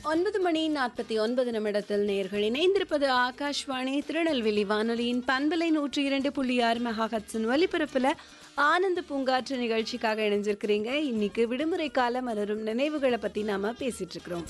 ஒன்பது மணி நாற்பத்தி ஒன்பது நிமிடத்தில் நேர்கள் இணைந்திருப்பது ஆகாஷ்வாணி திருநெல்வேலி வானொலியின் பண்பலை நூற்றி இரண்டு புள்ளி ஆறு மெகாஹட்ஸின் ஒலிபரப்புல ஆனந்த பூங்காற்று நிகழ்ச்சிக்காக இணைஞ்சிருக்கிறீங்க இன்னைக்கு விடுமுறை கால மலரும் நினைவுகளை பத்தி நாம பேசிட்டு இருக்கிறோம்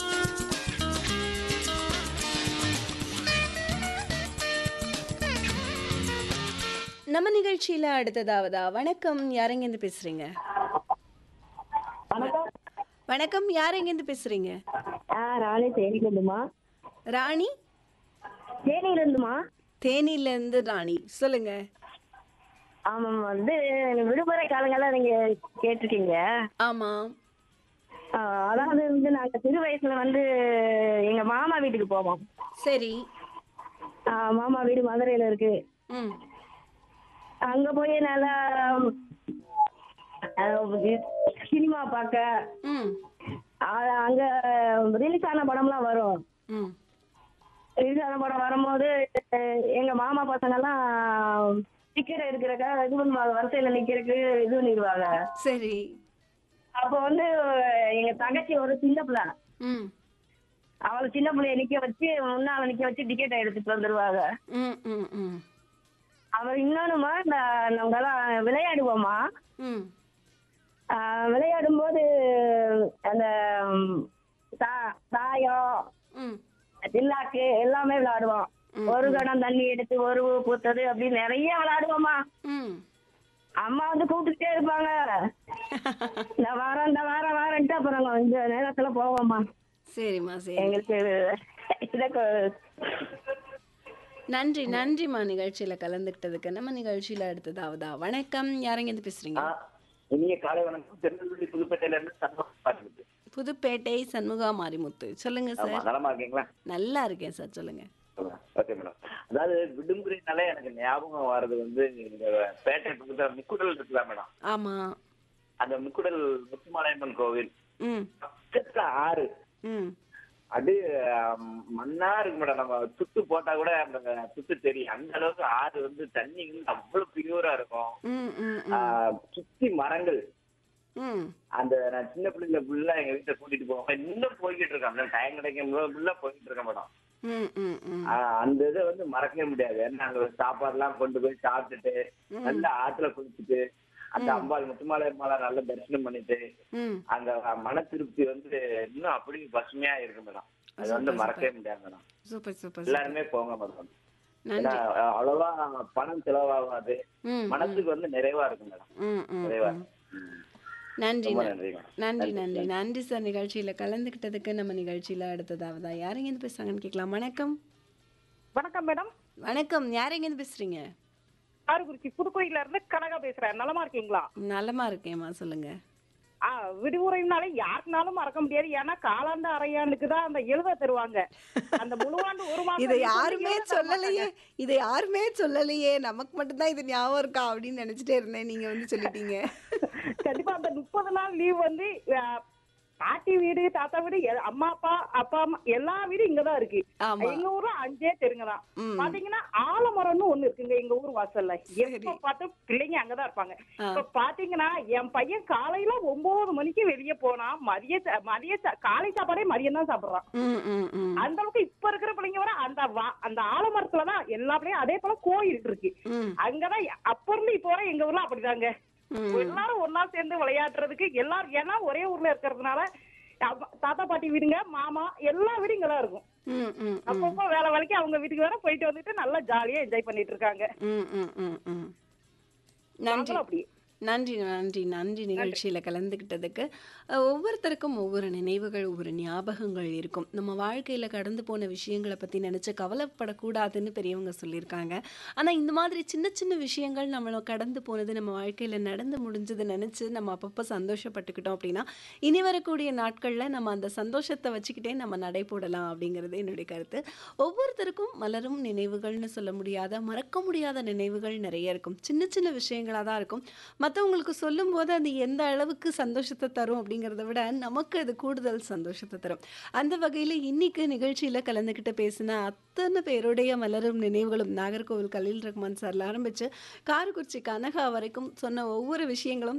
நம்ம நிகழ்ச்சியில அடுத்ததாவதா வணக்கம் யாரெங்கேருந்து பேசுறீங்க வணக்கம் வணக்கம் யாரெங்கேருந்து பேசுறீங்க ஆ ராணி தேனியிலிருந்துமா ராணி தேனியிலிருந்துமா தேனியில இருந்து ராணி சொல்லுங்க ஆமாம் வந்து விடுமுறை காலங்கள்லாம் நீங்க கேட்டிருக்கீங்க ஆமா ஆ, அதாவது வந்து நாங்க சிறு வயசுல வந்து எங்க மாமா வீட்டுக்கு போவோம் சரி ஆ, மாமா வீடு மதுரையில இருக்கு ம் அங்க போய் நல்லா ஆ, சினிமா பார்க்க ம் ஆ, அங்க ரிலீஸ் ஆன படம்லாம் வரும் ம் ரிலீஸ் ஆன படம் வரும்போது எங்க மாமா பசங்கெல்லாம் டிக்கெட் எடுக்கிறக்க இது பண்ணுவாங்க வரிசையில நிக்கிறதுக்கு இது பண்ணிடுவாங்க சரி அப்போ வந்து எங்க தங்கச்சி ஒரு சின்ன பிள்ளை ம் அவளை சின்ன பிள்ளைய நிக்க வச்சு முன்னால நிக்க வச்சு டிக்கெட்டை எடுத்துட்டு வந்துருவாங்க ம் ம் ம் அவர் இன்னொன்னுமா இந்த நாங்கெல்லாம் விளையாடுவோமா ம் ஆஹ் விளையாடும் போது அந்த ம், தா- தாயம் ம் தில்லாக்கு எல்லாமே விளையாடுவோம் ம், ஒரு கணம் தண்ணி எடுத்து ஒரு ஊ பூத்தது அப்படி நிறைய விளையாடுவோமா ம் அம்மா வந்து கூப்பிட்டுட்டே இருப்பாங்க இந்த வாரம் இந்த வாரம் வாரன்ட்டு அப்புறம் இந்த நேரத்துல போவோம்மா சரிம்மா சரி எங்களுக்கு இதுக்கு நன்றி நன்றிம்மா நிகழ்ச்சியில கலந்துக்கிட்டதுக்கு நம்ம நிகழ்ச்சியில அடுத்ததாவதா வணக்கம் யாரெங்கேருந்து பேசுறீங்க ஆ, இனிய காலை வணக்கம் திருநெல்வேலி புதுப்பேட்டையில இருந்து சண்முகம் பாருங்க புதுப்பேட்டை சண்முகா மாரிமுத்து சொல்லுங்க ஆமா சார் நலமா இருக்கீங்களா நல்லா இருக்கேன் சார் சொல்லுங்க ஓகே மேடம் அதாவது விடுமுறைனாலே எனக்கு ஞாபகம் வர்றது வந்து இந்த பேட்டை பக்கத்துல முக்குடல் இருக்குல்ல மேடம் ஆமா அந்த முக்குடல் முத்துமாலையம்மன் கோவில் ம் பக்கத்துல ஆறு ம் அப்படியே ஆம், மண்ணா இருக்கு மேடம் நம்ம சுத்து போட்டா கூட அந்த சுத்து தெரியும் அந்த அளவுக்கு ஆறு வந்து தண்ணி வந்து அவ்வளவு பியூரா இருக்கும் ம் ம் ஆ, ம் சுத்தி மரங்கள் ம் அந்த நான் சின்ன பிள்ளைங்கள ஃபுல்லா எங்க வீட்டை கூட்டிட்டு போவேன் இன்னும் போய்கிட்டு இருக்கேன் அந்த டைம் கிடைக்கும் ஃபுல்லா போய்கிட்டு இருக்கேன் மேடம் ம் ம் ம் ஆஹ் அந்த இதை வந்து மறக்கவே முடியாது ஏன்னா அங்க சாப்பாடு எல்லாம் கொண்டு போய் சாப்பிட்டுட்டு நல்ல ஆத்துல குளிச்சுட்டு அந்த அம்பாள் முத்துமாலை அம்பாளை நல்லா தரிசனம் பண்ணிட்டு ம் அந்த மன திருப்தி வந்து இன்னும் அப்படி பசுமையா இருக்கு மேடம் அது வந்து சூப்பர், மறக்கவே முடியாது மேடம் சூப்பர் சூப்பர் எல்லாருமே போங்க மேடம் ஏன்னா நன்றி அஹ், அவ்வளவா பணம் செலவாகாது ம் மனசுக்கு வந்து நிறைவா இருக்கும் மேடம் ம் ம் நிறைவா ம். ம். நன்றி ரொம்ப ந- நன்றி மேடம் நன்றி நன்றி நன்றி சார் நிகழ்ச்சியில கலந்துக்கிட்டதுக்கு நம்ம நிகழ்ச்சியில அடுத்ததாவதா யாரெங்கேருந்து பேசுறாங்கன்னு கேட்கலாம் வணக்கம் வணக்கம் மேடம் வணக்கம் யாரெங்கேருந்து பேசுறீங்க காரக்குறிச்சி புதுக்கோயில இருந்து கனகா பேசுறேன் நலமா இருக்கீங்களா நலமா இருக்கேம்மா சொல்லுங்க ஆ விடுமுறைனாலே யாருக்குனாலும் மறக்க முடியாது ஏன்னா காலாண்டு அரையாண்டுக்கு தான் அந்த எழுத தருவாங்க அந்த முழுவாண்டு ஒரு மாசம் இதை நீ யாருமே சொன்னீங்கன்னா தர சொல்லலையே இதை யாருமே சொல்லலையே நமக்கு மட்டும்தான் இது ஞாபகம் இருக்கா அப்படின்னு நினைச்சிட்டே இருந்தேன் நீங்க வந்து சொல்லிட்டீங்க மாட்டாங்க. கண்டிப்பா அந்த முப்பது நாள் லீவ் வந்து ஆ, பாட்டி வீடு தாத்தா வீடு எ- அம்மா அப்பா அப்பா அம்மா எல்லா வீடும் இங்கதான் இருக்கு ஆமா எங்க ஊர்ல அஞ்சே தெருங்க தான் ம். பாத்தீங்கன்னா ஆலமரம்னு ஒண்ணு இருக்குங்க எங்க ஊர் வாசல்ல சரி. எப்ப பார்த்து பிள்ளைங்க அங்கதான் இருப்பாங்க ஆ. இப்ப பாத்தீங்கன்னா என் பையன் காலையில ஒன்பது மணிக்கு வெளியே போனா மதிய சா- மதிய சா- காலை சாப்பாடே மதியம் தான் சாப்பிடுறான் ம் ம் ம் அந்த அளவுக்கு இப்ப இருக்கிற பிள்ளைங்க வர அந்த வா- அந்த ஆலமரத்துலதான் எல்லா பிள்ளையும் அதே போல கோயில் இருக்கு ம் அங்கதான் அப்ப இருந்து இப்ப வரை எங்க ஊர்ல அப்படிதாங்க ம். எல்லாரும் ஒன்னா சேர்ந்து விளையாடுறதுக்கு எல்லாரும் ஏன்னா ஒரே ஊர்ல இருக்கிறதுனால அப்ப- தாத்தா பாட்டி வீடுங்க மாமா எல்லா வீடும் இங்கதான் இருக்கும் ம் ம் ம் அப்பப்போ வேலை வேலைக்கு அவங்க வீட்டுக்கு வேற போயிட்டு வந்துட்டு நல்லா ஜாலியா என்ஜாய் பண்ணிட்டு இருக்காங்க ம் ம் ம் ம் நன்றி நாங்களும் அப்படி நன்றி நன்றி நன்றி நிகழ்ச்சியில் கலந்துக்கிட்டதுக்கு அஹ், ஒவ்வொருத்தருக்கும் ஒவ்வொரு நினைவுகள் ஒவ்வொரு ஞாபகங்கள் இருக்கும் நம்ம வாழ்க்கையில் கடந்து போன விஷயங்களை பற்றி நினச்சி கவலைப்படக்கூடாதுன்னு பெரியவங்க சொல்லியிருக்காங்க ஆனால் இந்த மாதிரி சின்ன சின்ன விஷயங்கள் நம்மளை கடந்து போனது நம்ம வாழ்க்கையில் நடந்து முடிஞ்சது நினச்சி நம்ம அப்பப்போ சந்தோஷப்பட்டுக்கிட்டோம் அப்படின்னா இனி வரக்கூடிய நாட்களில் நம்ம அந்த சந்தோஷத்தை வச்சுக்கிட்டே நம்ம நடை போடலாம் அப்படிங்கிறது என்னுடைய கருத்து ஒவ்வொருத்தருக்கும் மலரும் நினைவுகள்னு சொல்ல முடியாத மறக்க முடியாத நினைவுகள் நிறைய இருக்கும் சின்ன சின்ன விஷயங்களாக தான் இருக்கும் மற்றவங்களுக்கு சொல்லும்போது அது எந்த அளவுக்கு சந்தோஷத்தை தரும் அப்படிங்கிறத விட நமக்கு அது கூடுதல் சந்தோஷத்தை தரும் அந்த வகையில் இன்னைக்கு நிகழ்ச்சியில் கலந்துக்கிட்டு பேசின அத்தனை பேருடைய மலரும் நினைவுகளும் நாகர்கோவில் கலீல் ரஹ்மான் சார்ல ஆரம்பித்து காரக்குறிச்சி கனகா வரைக்கும் சொன்ன ஒவ்வொரு விஷயங்களும்